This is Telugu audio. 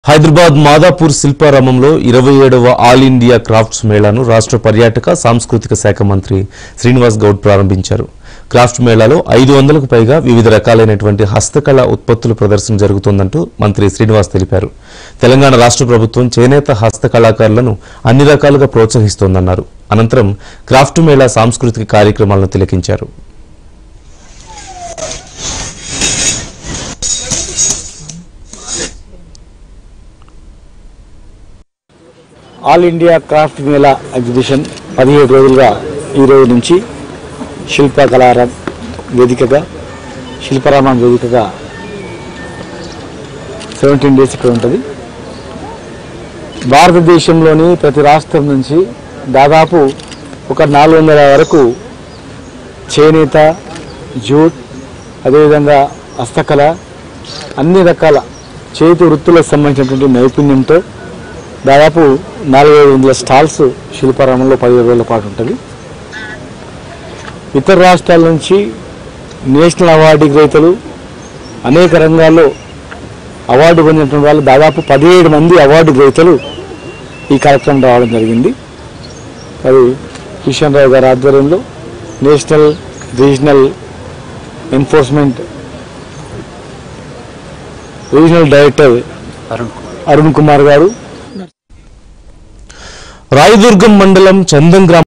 హైదరాబాద్ మాదాపూర్ శిల్పారామంలో ఇరవై ఏడవ ఆల్ ఇండియా క్రాఫ్ట్స్ మేళాను రాష్ట్ర పర్యాటక సాంస్కృతిక శాఖ మంత్రి శ్రీనివాస్ గౌడ్ ప్రారంభించారు క్రాఫ్ట్ మేళాలో ఐదు వందలకు పైగా వివిధ రకాలైనటువంటి హస్తకళ ఉత్పత్తుల ప్రదర్శన జరుగుతోందంటూ మంత్రి శ్రీనివాస్ తెలిపారు తెలంగాణ రాష్ట్ర ప్రభుత్వం చేనేత హస్తకళాకారులను అన్ని రకాలుగా ప్రోత్సహిస్తోందన్నారు అనంతరం క్రాఫ్ట్ మేళా సాంస్కృతిక కార్యక్రమాలను తిలకించారు all India craft mela exhibition పదిహేడు రోజులుగా ఈ రోజు నుంచి శిల్పకళారం వేదికగా శిల్పరామం వేదికగా సెవెంటీన్ డేస్ ఇక్కడ ఉంటుంది భారతదేశంలోని ప్రతి రాష్ట్రం నుంచి దాదాపు ఒక నాలుగు వందల వరకు చేనేత జూట్ అదేవిధంగా హస్తకళ అన్ని రకాల చేతి వృత్తులకు సంబంధించినటువంటి నైపుణ్యంతో దాదాపు నాలుగు ఐదు వందల స్టాల్స్ శిల్పారామంలో పదిహేడు రోజుల పాటు ఉంటుంది ఇతర రాష్ట్రాల నుంచి నేషనల్ అవార్డు గ్రహీతలు అనేక రంగాల్లో అవార్డు పొందినటువంటి వాళ్ళు దాదాపు పదిహేడు మంది అవార్డు గ్రహీతలు ఈ కార్యక్రమం రావడం జరిగింది అది కిషన్ రావు గారి ఆధ్వర్యంలో national regional enforcement regional director Arun Kumar గారు రాయదుర్గం మండలం చందం గ్రామ